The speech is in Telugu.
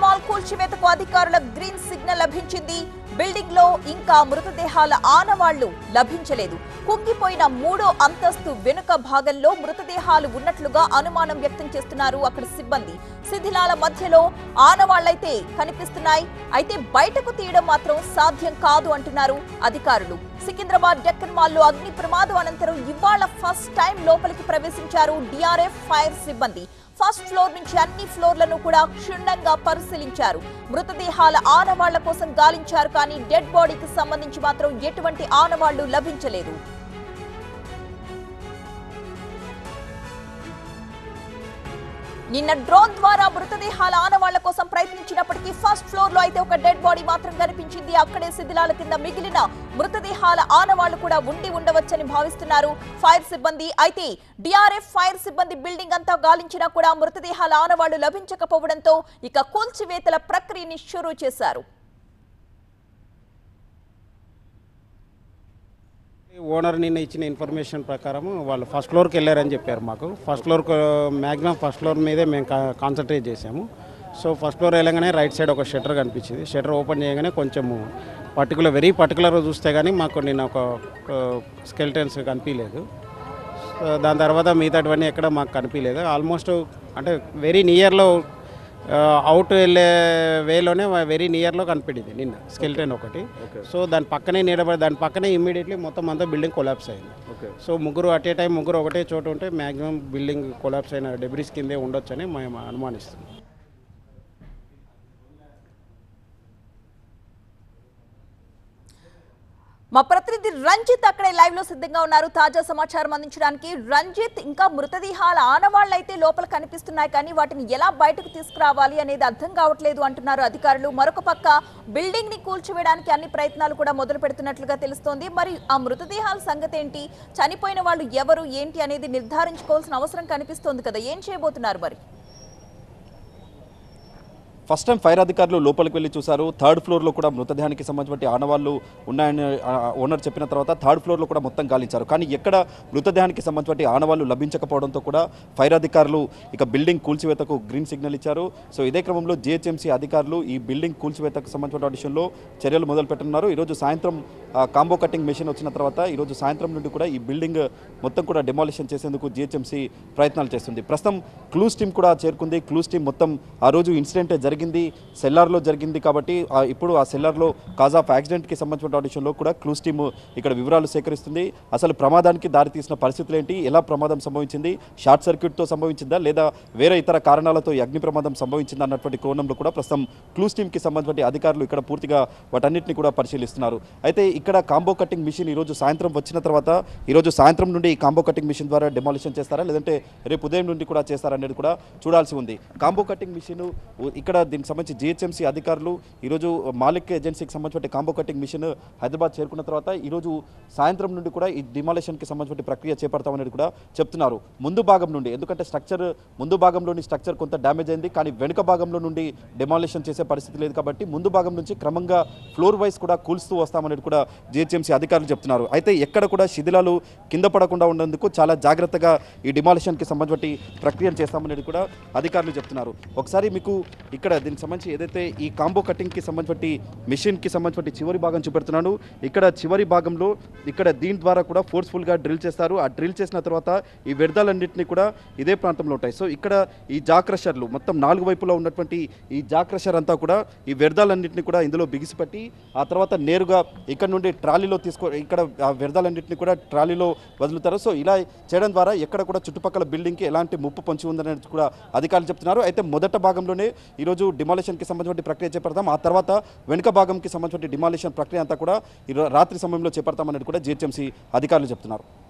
మాల్ కూల్చివేతకు అధికారుల గ్రీన్ సిగ్నల్ లభించింది బిల్డింగ్ లో ఇంకా మృతదేహాల ఆనవాళ్లు లభించలేదు కుంగిపోయిన మూడో అంతస్తు వెనుక భాగంలో మృతదేహాలు ఉన్నట్లుగా అనుమానం వ్యక్తం చేస్తున్నారు అక్కడ సిబ్బంది శిథిలాల మధ్యలో ఆనవాళ్లైతే కనిపిస్తున్నాయి అయితే బయటకు తీయడం మాత్రం సాధ్యం కాదు అంటున్నారు అధికారులు సికింద్రాబాద్ డెక్కన్ మాల్లో అగ్ని ప్రమాదం అనంతరం ఇవాళ ఫస్ట్ టైం లోపలికి ప్రవేశించారు డిఆర్ఎఫ్ ఫైర్ సిబ్బంది ఫస్ట్ ఫ్లోర్ నుంచి అన్ని ఫ్లోర్లను కూడా క్షుణ్ణంగా పరిశీలించారు మృతదేహాల ఆనవాళ్ల కోసం గాలించారు కానీ డెడ్ బాడీకి సంబంధించి మాత్రం ఎటువంటి ఆనవాళ్లు లభించలేదు నిన్న డ్రోన్ ద్వారా మృతదేహాల ఆనవాళ్ల కోసం ప్రయత్నించినప్పటికీ ఫస్ట్ ఫ్లోర్ లో అయితే ఒక డెడ్ బాడీ మాత్రం కనిపించింది అక్కడే శిథిలాల కింద మిగిలిన మృతదేహాల ఆనవాళ్లు కూడా ఉండి ఉండవచ్చని భావిస్తున్నారు ఫైర్ సిబ్బంది అయితే డిఆర్ఎఫ్ ఫైర్ సిబ్బంది బిల్డింగ్ అంతా గాలించినా కూడా మృతదేహాల ఆనవాళ్లు లభించకపోవడంతో ఇక కూల్చివేతల ప్రక్రియని షురూ చేశారు ఓనర్ నిన్న ఇచ్చిన ఇన్ఫర్మేషన్ ప్రకారం వాళ్ళు ఫస్ట్ ఫ్లోర్కి వెళ్ళారని చెప్పారు మాకు first floor maximum first floor మీదే మేము కాన్సన్ట్రేట్ చేసాము సో ఫస్ట్ ఫ్లోర్ వెళ్ళగానే రైట్ సైడ్ ఒక షట్టర్ కనిపించింది షట్టర్ ఓపెన్ చేయగానే కొంచెము పర్టికులర్ వెరీ పర్టికులర్ చూస్తే కానీ మాకు నిన్న ఒక స్కెల్టన్స్ కనిపించలేదు సో దాని తర్వాత మిగతావన్నీ ఎక్కడ మాకు కనిపించలేదు ఆల్మోస్ట్ అంటే వెరీ నియర్లో అవుట్ వెళ్ళే వేలోనే వెరీ నియర్లో కనిపెట్టింది నిన్న స్కెల్టన్ ఒకటి సో దాని పక్కనే నిలబడి దాని పక్కనే ఇమ్మీడియట్లీ మొత్తం అంతా బిల్డింగ్ కొలాప్స్ అయింది సో ముగ్గురు అట్ ఏ టైం ముగ్గురు ఒకటే చోట ఉంటే మ్యాక్సిమం బిల్డింగ్ కొలాప్స్ అయిన డెబ్రిస్ కిందే ఉండొచ్చని మేము అనుమానిస్తున్నాం మా ప్రతినిధి రంజిత్ అక్కడే లైవ్ లో సిద్ధంగా ఉన్నారు తాజా సమాచారం అందించడానికి రంజిత్ ఇంకా మృతదేహాల ఆనవాళ్ళు అయితే లోపల కనిపిస్తున్నాయి కానీ వాటిని ఎలా బయటకు తీసుకురావాలి అనేది అర్థం కావట్లేదు అంటున్నారు అధికారులు మరొక పక్క బిల్డింగ్ ని కూల్చివేయడానికి అన్ని ప్రయత్నాలు కూడా మొదలు పెడుతున్నట్లుగా తెలుస్తోంది మరి ఆ మృతదేహాల సంగతి ఏంటి చనిపోయిన వాళ్ళు ఎవరు ఏంటి అనేది నిర్ధారించుకోవాల్సిన అవసరం కనిపిస్తోంది కదా ఏం చేయబోతున్నారు మరి ఫస్ట్ టైం ఫైర్ అధికారులు లోపలికి వెళ్ళి చూశారు థర్డ్ ఫ్లోర్లో కూడా మృతదేహానికి సంబంధించిన ఆనవాళ్ళు ఉన్నాయని ఆ, ఓనర్ చెప్పిన తర్వాత థర్డ్ ఫ్లోర్లో కూడా మొత్తం గాలించారు కానీ ఎక్కడ మృతదేహానికి సంబంధించిన ఆనవాళ్ళు లభించకపోవడంతో కూడా ఫైర్ అధికారులు ఇక బిల్డింగ్ కూల్చివేతకు గ్రీన్ సిగ్నల్ ఇచ్చారు సో ఇదే క్రమంలో జిహెచ్ఎంసీ అధికారులు ఈ బిల్డింగ్ కూల్చివేతకు సంబంధించిన విషయంలో చర్యలు మొదలు పెట్టున్నారు ఈరోజు సాయంత్రం ఆ, కాంబో కటింగ్ మెషిన్ వచ్చిన తర్వాత ఈరోజు సాయంత్రం నుండి కూడా ఈ బిల్డింగ్ మొత్తం కూడా డెమాలిషన్ చేసేందుకు జిహెచ్ఎంసీ ప్రయత్నాలు చేస్తుంది ప్రస్తుతం క్లూస్ టీం కూడా చేరుకుంది క్లూస్ టీం మొత్తం ఆ రోజు ఇన్సిడెంట్ జరిగింది సెల్లార్లో జరిగింది కాబట్టి ఆ ఇప్పుడు ఆ సెల్లార్లో కాజ్ ఆఫ్ యాక్సిడెంట్కి సంబంధించిన విషయంలో కూడా క్లూస్ టీం ఇక్కడ వివరాలు సేకరిస్తుంది అసలు ప్రమాదానికి దారితీసిన పరిస్థితులు ఏంటి ఎలా ప్రమాదం సంభవించింది షార్ట్ సర్క్యూట్తో సంభవించిందా లేదా వేరే ఇతర కారణాలతో ఈ అగ్ని ప్రమాదం సంభవించిందా అన్నటువంటి కోణంలో కూడా ప్రస్తుతం క్లూస్ టీంకి సంబంధించిన అధికారులు ఇక్కడ పూర్తిగా వాటన్నిటిని కూడా పరిశీలిస్తున్నారు అయితే ఇక్కడ కాంబో కటింగ్ మిషన్ ఈరోజు సాయంత్రం వచ్చిన తర్వాత ఈరోజు సాయంత్రం నుండి ఈ కాంబో కటింగ్ మిషన్ ద్వారా డెమాలిషన్ చేస్తారా లేదంటే రేపు ఉదయం నుండి కూడా చేస్తారనేది కూడా చూడాల్సి ఉంది కాంబో కటింగ్ మిషన్ ఇక్కడ దీనికి సంబంధించి జిహెచ్ఎంసీ అధికారులు ఈరోజు మాలిక్ ఏజెన్సీకి సంబంధించిన కాంబో కటింగ్ మిషన్ హైదరాబాద్ చేరుకున్న తర్వాత ఈరోజు సాయంత్రం నుండి కూడా ఈ డిమాలిషన్కి సంబంధించిన ప్రక్రియ చేపడతామనేది కూడా చెప్తున్నారు ముందు భాగం నుండి ఎందుకంటే స్ట్రక్చర్ ముందు భాగంలోని స్ట్రక్చర్ కొంత డ్యామేజ్ అయింది కానీ వెనుక భాగంలో నుండి డెమాలిషన్ చేసే పరిస్థితి లేదు కాబట్టి ముందు భాగం నుంచి క్రమంగా ఫ్లోర్ వైజ్ కూడా కూల్స్తూ వస్తామనేది కూడా జిహెచ్ఎంసీ అధికారులు చెప్తున్నారు అయితే ఎక్కడ కూడా శిథిలాలు కింద పడకుండా ఉండేందుకు చాలా జాగ్రత్తగా ఈ డిమాలిషన్కి సంబంధించి ప్రక్రియను చేస్తామనేది కూడా అధికారులు చెప్తున్నారు ఒకసారి మీకు ఇక్కడ దీనికి సంబంధించి ఏదైతే ఈ కాంబో కటింగ్కి సంబంధించి మిషన్కి సంబంధించి చివరి భాగం చూపెడుతున్నాను ఇక్కడ చివరి భాగంలో ఇక్కడ దీని ద్వారా కూడా ఫోర్స్ఫుల్గా డ్రిల్ చేస్తారు ఆ డ్రిల్ చేసిన తర్వాత ఈ వ్యర్థాలన్నింటినీ కూడా ఇదే ప్రాంతంలో ఉంటాయి సో ఇక్కడ ఈ జా క్రషర్లు మొత్తం నాలుగు వైపులా ఉన్నటువంటి ఈ జా క్రషర్ అంతా కూడా ఈ వ్యర్థాలన్నింటినీ కూడా ఇందులో బిగిసిపెట్టి ఆ తర్వాత నేరుగా ఇక్కడ నుండి ట్రాలీలో తీసుకో ఇక్కడ ఆ వ్యర్థాలన్నింటినీ కూడా ట్రాలీలో వదులుతారు సో ఇలా చేయడం ద్వారా ఎక్కడ కూడా చుట్టుపక్కల బిల్డింగ్కి ఎలాంటి ముప్పు పొంచి ఉందనేది కూడా అధికారులు చెప్తున్నారు అయితే మొదట భాగంలోనే ఈరోజు డిమాలిషన్కి సంబంధించిన ప్రక్రియ చేపడతాం ఆ తర్వాత వెనుక భాగంకి సంబంధించిన డిమాలిషన్ ప్రక్రియ అంతా కూడా ఈ రో- రాత్రి సమయంలో చేపడతామనేది కూడా జిహెచ్ఎంసీ అధికారులు చెప్తున్నారు